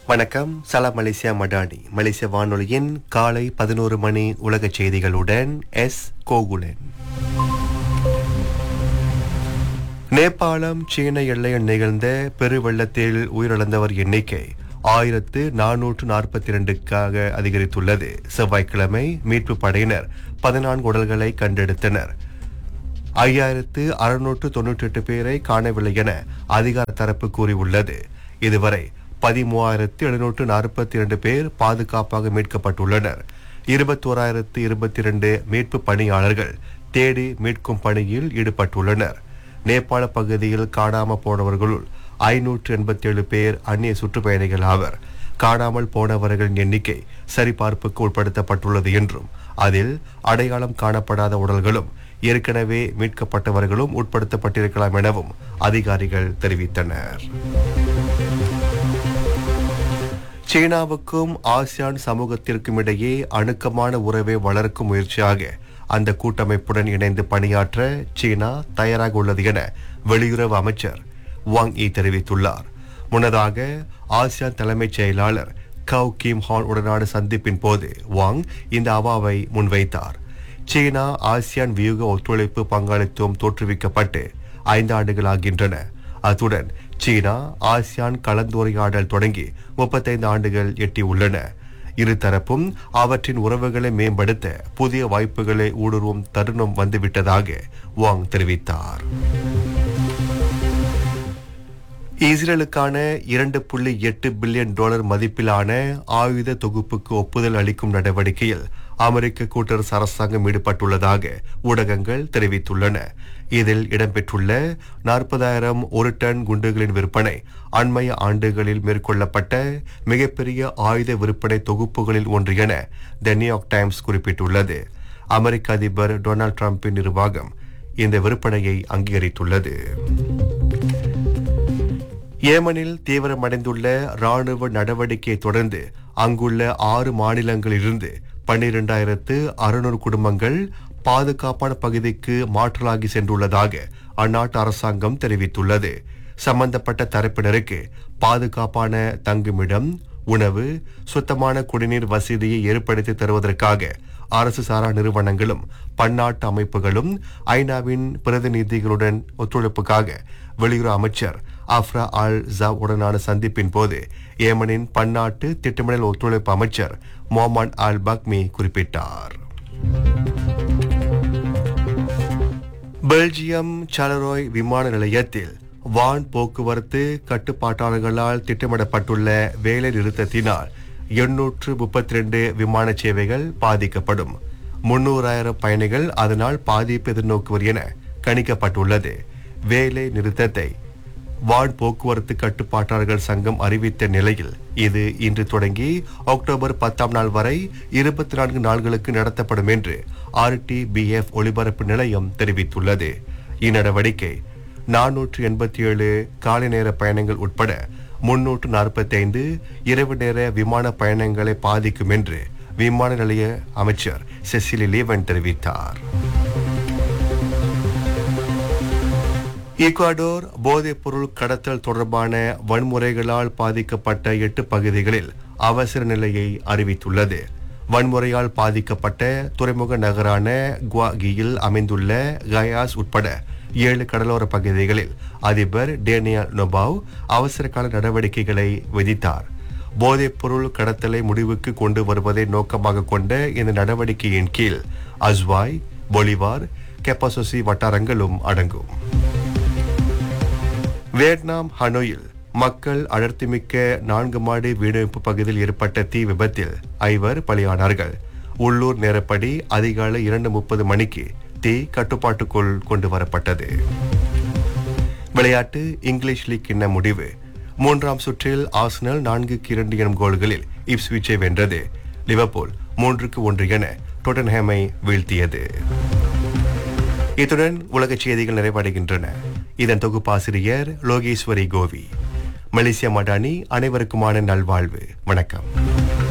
வணக்கம் சலாம் மலேசியா மடானி மலேசிய வானொலியின் காலை பதினோரு மணி உலகச் செய்திகளுடன் எஸ் கோகுலன் நேபாளம் சீன எல்லையில் நிகழ்ந்த பெருவெள்ளத்தில் உயிரிழந்தவர் எண்ணிக்கை ஆயிரத்து நானூற்று நாற்பத்தி இரண்டுக்காக அதிகரித்துள்ளது செவ்வாய்க்கிழமை மீட்பு படையினர் பதினான்கு உடல்களை கண்டெடுத்தனர் ஐயாயிரத்து அறுநூற்று தொன்னூற்றி எட்டு பேரை காணவில்லை என அதிகார தரப்பு கூறியுள்ளது இதுவரை பதிமூவாயிரத்து எழுநூற்று நாற்பத்தி இரண்டு பேர் பாதுகாப்பாக மீட்கப்பட்டுள்ளனர் இருபத்தோராயிரத்து இருபத்தி இரண்டு மீட்பு பணியாளர்கள் தேடி மீட்கும் பணியில் ஈடுபட்டுள்ளனர் நேபாள பகுதியில் காணாமல் போனவர்களுள் ஐநூற்று எண்பத்தி ஏழு பேர் அந்நிய சுற்றுப்பயணிகள் ஆவர் காணாமல் போனவர்களின் எண்ணிக்கை சரிபார்ப்புக்கு உட்படுத்தப்பட்டுள்ளது என்றும் அதில் அடையாளம் காணப்படாத உடல்களும் ஏற்கனவே மீட்கப்பட்டவர்களும் உட்படுத்தப்பட்டிருக்கலாம் எனவும் அதிகாரிகள் தெரிவித்தனர் சீனாவுக்கும் ஆசியான் சமூகத்திற்கும் இடையே அணுக்கமான உறவை வளர்க்கும் முயற்சியாக அந்த கூட்டமைப்புடன் இணைந்து பணியாற்ற சீனா தயாராக உள்ளது என வெளியுறவு அமைச்சர் வாங் ஈ தெரிவித்துள்ளார் முன்னதாக ஆசியான் தலைமைச் செயலாளர் கவ் கிம் ஹான் உடனான சந்திப்பின் போது வாங் இந்த அவாவை முன்வைத்தார் சீனா ஆசியான் வியூக ஒத்துழைப்பு பங்காளித்துவம் தோற்றுவிக்கப்பட்டு ஐந்து ஆண்டுகள் ஆகின்றன அத்துடன் சீனா ஆசியான் கலந்துரையாடல் தொடங்கி முப்பத்தைந்து ஆண்டுகள் எட்டியுள்ளன இருதரப்பும் அவற்றின் உறவுகளை மேம்படுத்த புதிய வாய்ப்புகளை ஊடுருவும் தருணம் வந்துவிட்டதாக வாங் தெரிவித்தார் இஸ்ரேலுக்கான இரண்டு புள்ளி எட்டு பில்லியன் டாலர் மதிப்பிலான ஆயுத தொகுப்புக்கு ஒப்புதல் அளிக்கும் நடவடிக்கையில் அமெரிக்க கூட்டரசு அரசாங்கம் ஈடுபட்டுள்ளதாக ஊடகங்கள் தெரிவித்துள்ளன இதில் இடம்பெற்றுள்ள நாற்பதாயிரம் ஒரு டன் குண்டுகளின் விற்பனை அண்மைய ஆண்டுகளில் மேற்கொள்ளப்பட்ட மிகப்பெரிய ஆயுத விற்பனை தொகுப்புகளில் ஒன்று என த நியூயார்க் டைம்ஸ் குறிப்பிட்டுள்ளது அமெரிக்க அதிபர் டொனால்ட் டிரம்பின் நிர்வாகம் இந்த விற்பனையை அங்கீகரித்துள்ளது ஏமனில் தீவிரமடைந்துள்ள ராணுவ நடவடிக்கையை தொடர்ந்து அங்குள்ள ஆறு மாநிலங்களிலிருந்து பன்னிரெண்டாயிரத்து அறுநூறு குடும்பங்கள் பாதுகாப்பான பகுதிக்கு மாற்றலாகி சென்றுள்ளதாக அந்நாட்டு அரசாங்கம் தெரிவித்துள்ளது சம்பந்தப்பட்ட தரப்பினருக்கு பாதுகாப்பான தங்குமிடம் உணவு சுத்தமான குடிநீர் வசதியை ஏற்படுத்தி தருவதற்காக அரசு சாரா நிறுவனங்களும் பன்னாட்டு அமைப்புகளும் ஐநாவின் பிரதிநிதிகளுடன் ஒத்துழைப்புக்காக வெளியுறவு அமைச்சர் அஃப்ரா அல் ஜா உடனான சந்திப்பின் போது ஏமனின் பன்னாட்டு திட்டமிடல் ஒத்துழைப்பு அமைச்சர் மொஹமன் அல் பக்மி குறிப்பிட்டார் பெல்ஜியம் சாலரோய் விமான நிலையத்தில் வான் போக்குவரத்து கட்டுப்பாட்டாளர்களால் திட்டமிடப்பட்டுள்ள வேலை நிறுத்தத்தினால் எண்ணூற்று முப்பத்தி ரெண்டு விமான சேவைகள் பாதிக்கப்படும் முன்னூறாயிரம் பயணிகள் அதனால் பாதிப்பு எதிர்நோக்குவர் என கணிக்கப்பட்டுள்ளது வேலை நிறுத்தத்தை வான் போக்குவரத்து கட்டுப்பாட்டாளர்கள் சங்கம் அறிவித்த நிலையில் இது இன்று தொடங்கி அக்டோபர் பத்தாம் நாள் வரை இருபத்தி நான்கு நாள்களுக்கு நடத்தப்படும் என்று ஆர்டிபிஎஃப் ஒலிபரப்பு நிலையம் தெரிவித்துள்ளது இந்நடவடிக்கை நானூற்று எண்பத்தி ஏழு காலை நேர பயணங்கள் உட்பட முன்னூற்று நாற்பத்தி ஐந்து இரவு நேர விமான பயணங்களை பாதிக்கும் என்று விமான நிலைய அமைச்சர் செசிலி லீவன் தெரிவித்தார் ஈக்வாடோர் போதைப் பொருள் கடத்தல் தொடர்பான வன்முறைகளால் பாதிக்கப்பட்ட எட்டு பகுதிகளில் அவசர நிலையை அறிவித்துள்ளது வன்முறையால் பாதிக்கப்பட்ட துறைமுக நகரான குவாகியில் அமைந்துள்ள கயாஸ் உட்பட ஏழு கடலோர பகுதிகளில் அதிபர் டேனியல் நொபாவ் அவசர கால நடவடிக்கைகளை விதித்தார் போதைப் பொருள் கடத்தலை முடிவுக்கு கொண்டு வருவதை நோக்கமாக கொண்ட இந்த நடவடிக்கையின் கீழ் அஸ்வாய் பொலிவார் கெப்பாசோசி வட்டாரங்களும் அடங்கும் வியட்நாம் ஹனோயில் மக்கள் அடர்த்திமிக்க நான்கு மாடி வீடமைப்பு பகுதியில் ஏற்பட்ட தீ விபத்தில் ஐவர் பலியானார்கள் உள்ளூர் நேரப்படி அதிகாலை இரண்டு முப்பது மணிக்கு தீ கட்டுப்பாட்டுக்குள் கொண்டு வரப்பட்டது விளையாட்டு இங்கிலீஷ் லீக் கிண்ண முடிவு மூன்றாம் சுற்றில் ஆர்சனல் நான்குக்கு இரண்டு எனும் கோல்களில் இப்ஸ்விச்சை வென்றது லிவர்பூல் மூன்றுக்கு ஒன்று என டொட்டன்ஹேமை வீழ்த்தியது இத்துடன் உலகச் செய்திகள் நிறைவடைகின்றன இதன் தொகுப்பாசிரியர் லோகேஸ்வரி கோவி மலேசியா மடானி அனைவருக்குமான நல்வாழ்வு வணக்கம்